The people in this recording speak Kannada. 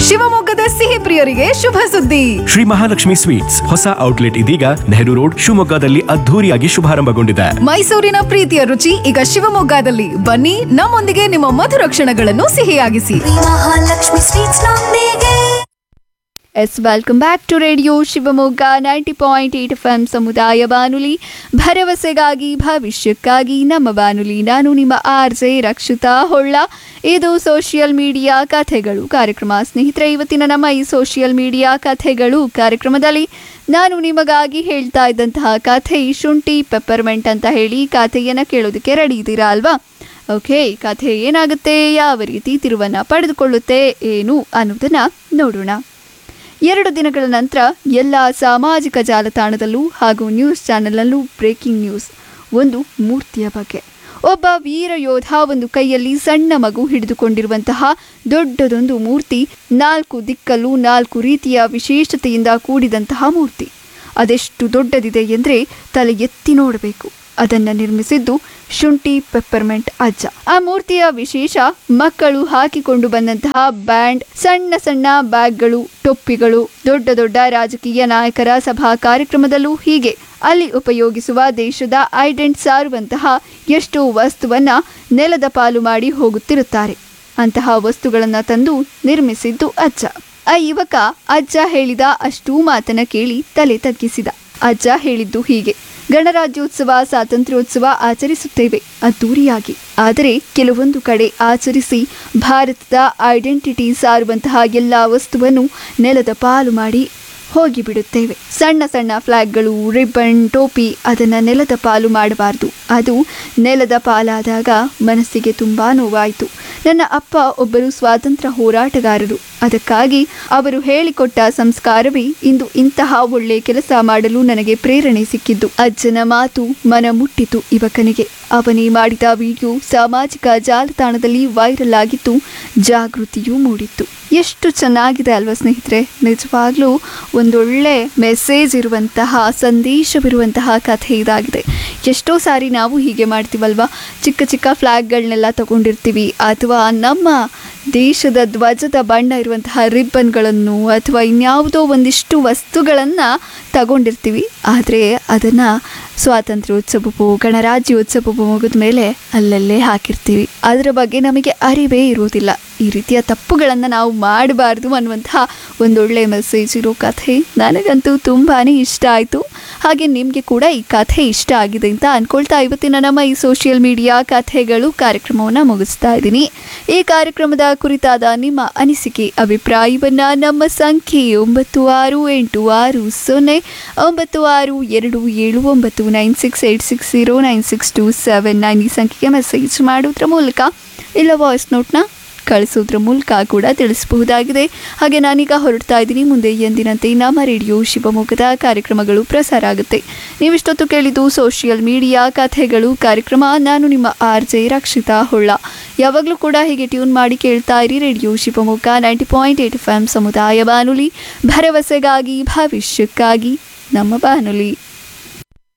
ಶಿವಮೊಗ್ಗದ ಸಿಹಿ ಪ್ರಿಯರಿಗೆ ಶುಭ ಸುದ್ದಿ ಶ್ರೀ ಮಹಾಲಕ್ಷ್ಮಿ ಸ್ವೀಟ್ಸ್ ಹೊಸ ಔಟ್ಲೆಟ್ ಇದೀಗ ನೆಹರು ರೋಡ್ ಶಿವಮೊಗ್ಗದಲ್ಲಿ ಅದ್ಧೂರಿಯಾಗಿ ಶುಭಾರಂಭಗೊಂಡಿದೆ ಮೈಸೂರಿನ ಪ್ರೀತಿಯ ರುಚಿ ಈಗ ಶಿವಮೊಗ್ಗದಲ್ಲಿ ಬನ್ನಿ ನಮ್ಮೊಂದಿಗೆ ನಿಮ್ಮ ಮಧುರ ಕ್ಷಣಗಳನ್ನು ಸಿಹಿಯಾಗಿಸಿ ಮಹಾಲಕ್ಷ್ಮಿ ಸ್ವೀಟ್ಸ್ ನೊಂದಿಗೆ yes welcome back to radio Shivamogga ninety point eight F M ಸಮುದಾಯ ಬಾನುಲಿ ಭರವಸೆಗಾಗಿ ಭವಿಷ್ಯಕ್ಕಾಗಿ ನಮ್ಮ ಬಾನುಲಿ ನಾನು ನಿಮ್ಮ ಆರ್ ಜೆ ರಕ್ಷಿತಾ ಹೊಳ್ಳ ಇದು ಸೋಷಿಯಲ್ ಮೀಡಿಯಾ ಕಥೆಗಳು ಕಾರ್ಯಕ್ರಮ ಸ್ನೇಹಿತರೆ ಇವತ್ತಿನ ನಮ್ಮ ಈ ಸೋಷಿಯಲ್ ಮೀಡಿಯಾ ಕಥೆಗಳು ಕಾರ್ಯಕ್ರಮದಲ್ಲಿ ನಾನು ನಿಮಗಾಗಿ ಹೇಳ್ತಾ ಇದ್ದಂತಹ ಕಥೆ ಶುಂಠಿ ಪೆಪ್ಪರ್ಮೆಂಟ್ ಅಂತ ಹೇಳಿ ಕಥೆಯನ್ನು ಕೇಳೋದಕ್ಕೆ ರೆಡಿ ಇದ್ದೀರಾ ಅಲ್ವಾ ಓಕೆ ಕಥೆ ಏನಾಗುತ್ತೆ ಯಾವ ರೀತಿ ತಿರುವನ್ನು ಪಡೆದುಕೊಳ್ಳುತ್ತೆ ಏನು ಅನ್ನೋದನ್ನ ನೋಡೋಣ ಎರಡು ದಿನಗಳ ನಂತರ ಎಲ್ಲ ಸಾಮಾಜಿಕ ಜಾಲತಾಣದಲ್ಲೂ ಹಾಗೂ ನ್ಯೂಸ್ ಚಾನೆಲ್ನಲ್ಲೂ ಬ್ರೇಕಿಂಗ್ ನ್ಯೂಸ್ ಒಂದು ಮೂರ್ತಿಯ ಬಗ್ಗೆ ಒಬ್ಬ ವೀರ ಯೋಧ ಒಂದು ಕೈಯಲ್ಲಿ ಸಣ್ಣ ಮಗು ಹಿಡಿದುಕೊಂಡಿರುವಂತಹ ದೊಡ್ಡದೊಂದು ಮೂರ್ತಿ ನಾಲ್ಕು ದಿಕ್ಕಲ್ಲೂ ನಾಲ್ಕು ರೀತಿಯ ವಿಶೇಷತೆಯಿಂದ ಕೂಡಿದಂತಹ ಮೂರ್ತಿ ಅದೆಷ್ಟು ದೊಡ್ಡದಿದೆ ಎಂದರೆ ತಲೆ ಎತ್ತಿ ನೋಡಬೇಕು ಅದನ್ನು ನಿರ್ಮಿಸಿದ್ದು ಶುಂಠಿ ಪೆಪ್ಪರ್ಮೆಂಟ್ ಅಜ್ಜ ಆ ಮೂರ್ತಿಯ ವಿಶೇಷ ಮಕ್ಕಳು ಹಾಕಿಕೊಂಡು ಬಂದಂತಹ ಬ್ಯಾಂಡ್ ಸಣ್ಣ ಸಣ್ಣ ಬ್ಯಾಗ್ಗಳು ಟೊಪ್ಪಿಗಳು ದೊಡ್ಡ ದೊಡ್ಡ ರಾಜಕೀಯ ನಾಯಕರ ಸಭಾ ಕಾರ್ಯಕ್ರಮದಲ್ಲೂ ಹೀಗೆ ಅಲ್ಲಿ ಉಪಯೋಗಿಸುವ ದೇಶದ ಐಡೆಂಟ್ ಸಾರುವಂತಹ ಎಷ್ಟೋ ವಸ್ತುವನ್ನ ನೆಲದ ಪಾಲು ಮಾಡಿ ಹೋಗುತ್ತಿರುತ್ತಾರೆ ಅಂತಹ ವಸ್ತುಗಳನ್ನು ತಂದು ನಿರ್ಮಿಸಿದ್ದು ಅಜ್ಜ ಆ ಯುವಕ ಅಜ್ಜ ಹೇಳಿದ ಅಷ್ಟೂ ಮಾತನ್ನ ಕೇಳಿ ತಲೆ ತಗ್ಗಿಸಿದ ಅಜ್ಜ ಹೇಳಿದ್ದು ಹೀಗೆ ಗಣರಾಜ್ಯೋತ್ಸವ ಸ್ವಾತಂತ್ರ್ಯೋತ್ಸವ ಆಚರಿಸುತ್ತೇವೆ ಅದ್ದೂರಿಯಾಗಿ ಆದರೆ ಕೆಲವೊಂದು ಕಡೆ ಆಚರಿಸಿ ಭಾರತದ ಐಡೆಂಟಿಟಿ ಸಾರುವಂತಹ ಎಲ್ಲ ವಸ್ತುವನ್ನು ನೆಲದ ಪಾಲು ಮಾಡಿ ಹೋಗಿಬಿಡುತ್ತೇವೆ ಸಣ್ಣ ಸಣ್ಣ ಫ್ಲಾಗ್ಗಳು ರಿಬ್ಬನ್ ಟೋಪಿ ಅದನ್ನು ನೆಲದ ಪಾಲು ಮಾಡಬಾರ್ದು ಅದು ನೆಲದ ಪಾಲಾದಾಗ ಮನಸ್ಸಿಗೆ ತುಂಬ ನೋವಾಯಿತು ನನ್ನ ಅಪ್ಪ ಒಬ್ಬರು ಸ್ವಾತಂತ್ರ್ಯ ಹೋರಾಟಗಾರರು ಅದಕ್ಕಾಗಿ ಅವರು ಹೇಳಿಕೊಟ್ಟ ಸಂಸ್ಕಾರವೇ ಇಂದು ಇಂತಹ ಒಳ್ಳೆ ಕೆಲಸ ಮಾಡಲು ನನಗೆ ಪ್ರೇರಣೆ ಸಿಕ್ಕಿದ್ದು ಅಜ್ಜನ ಮಾತು ಮನ ಮುಟ್ಟಿತು ಯುವಕನಿಗೆ ಅವನೇ ಮಾಡಿದ ವಿಡಿಯೋ ಸಾಮಾಜಿಕ ಜಾಲತಾಣದಲ್ಲಿ ವೈರಲ್ ಆಗಿತ್ತು ಜಾಗೃತಿಯೂ ಮೂಡಿತ್ತು ಎಷ್ಟು ಚೆನ್ನಾಗಿದೆ ಅಲ್ವಾ ಸ್ನೇಹಿತರೆ ನಿಜವಾಗ್ಲೂ ಒಂದೊಳ್ಳೆ ಮೆಸೇಜ್ ಇರುವಂತಹ ಸಂದೇಶವಿರುವಂತಹ ಕಥೆ ಇದಾಗಿದೆ ಎಷ್ಟೋ ಸಾರಿ ನಾವು ಹೀಗೆ ಮಾಡ್ತೀವಲ್ವಾ ಚಿಕ್ಕ ಚಿಕ್ಕ ಫ್ಲ್ಯಾಗ್ಗಳನ್ನೆಲ್ಲ ತಗೊಂಡಿರ್ತೀವಿ ಅಥವಾ ನಮ್ಮ ದೇಶದ ಧ್ವಜದ ಬಣ್ಣ ಇರುವಂತಹ ರಿಬ್ಬನ್ಗಳನ್ನು ಅಥವಾ ಇನ್ಯಾವುದೋ ಒಂದಿಷ್ಟು ವಸ್ತುಗಳನ್ನು ತಗೊಂಡಿರ್ತೀವಿ ಆದರೆ ಅದನ್ನು ಸ್ವಾತಂತ್ರ್ಯೋತ್ಸವವೋ ಗಣರಾಜ್ಯೋತ್ಸವವೋ ಮುಗಿದ ಮೇಲೆ ಅಲ್ಲಲ್ಲೇ ಹಾಕಿರ್ತೀವಿ ಅದರ ಬಗ್ಗೆ ನಮಗೆ ಅರಿವೇ ಇರುವುದಿಲ್ಲ ಈ ರೀತಿಯ ತಪ್ಪುಗಳನ್ನು ನಾವು ಮಾಡಬಾರ್ದು ಅನ್ನುವಂತಹ ಒಂದೊಳ್ಳೆ ಮೆಸೇಜ್ ಇರೋ ಕಥೆ ನನಗಂತೂ ತುಂಬಾ ಇಷ್ಟ ಆಯಿತು ಹಾಗೆ ನಿಮಗೆ ಕೂಡ ಈ ಕಥೆ ಇಷ್ಟ ಆಗಿದೆ ಅಂತ ಅಂದ್ಕೊಳ್ತಾ ಇವತ್ತಿನ ನಮ್ಮ ಈ ಸೋಷಿಯಲ್ ಮೀಡಿಯಾ ಕಥೆಗಳು ಕಾರ್ಯಕ್ರಮವನ್ನು ಮುಗಿಸ್ತಾ ಇದ್ದೀನಿ ಈ ಕಾರ್ಯಕ್ರಮದ ಕುರಿತಾದ ನಿಮ್ಮ ಅನಿಸಿಕೆ ಅಭಿಪ್ರಾಯವನ್ನು ನಮ್ಮ ಸಂಖ್ಯೆ ಒಂಬತ್ತು ಆರು ಎಂಟು ಆರು ಸೊನ್ನೆ ಒಂಬತ್ತು ಆರು ಎರಡು ಏಳು ಒಂಬತ್ತು nine six eight six zero nine six two seven nine ಈ ಸಂಖ್ಯೆಗೆ ಮೆಸೇಜ್ ಮಾಡೋದ್ರ ಮೂಲಕ ಇಲ್ಲ ವಾಯ್ಸ್ ನೋಟ್ನ ಕಳಿಸೋದ್ರ ಮೂಲಕ ಕೂಡ ತಿಳಿಸಬಹುದಾಗಿದೆ ಹಾಗೆ ನಾನೀಗ ಹೊರಡ್ತಾ ಇದ್ದೀನಿ ಮುಂದೆ ಎಂದಿನಂತೆ ನಮ್ಮ ರೇಡಿಯೋ ಶಿವಮೊಗ್ಗದ ಕಾರ್ಯಕ್ರಮಗಳು ಪ್ರಸಾರ ಆಗುತ್ತೆ ನೀವಿಷ್ಟೊತ್ತು ಕೇಳಿದ್ದು ಸೋಷಿಯಲ್ ಮೀಡಿಯಾ ಕಥೆಗಳು ಕಾರ್ಯಕ್ರಮ ನಾನು ನಿಮ್ಮ ಆರ್ ಜೆ ರಕ್ಷಿತಾ ಹೊಳ್ಳ ಯಾವಾಗಲೂ ಕೂಡ ಹೀಗೆ ಟ್ಯೂನ್ ಮಾಡಿ ಕೇಳ್ತಾ ಇರಿ radio Shivamogga ninety point eight F M ಸಮುದಾಯ ಬಾನುಲಿ ಭರವಸೆಗಾಗಿ ಭವಿಷ್ಯಕ್ಕಾಗಿ ನಮ್ಮ ಬಾನುಲಿ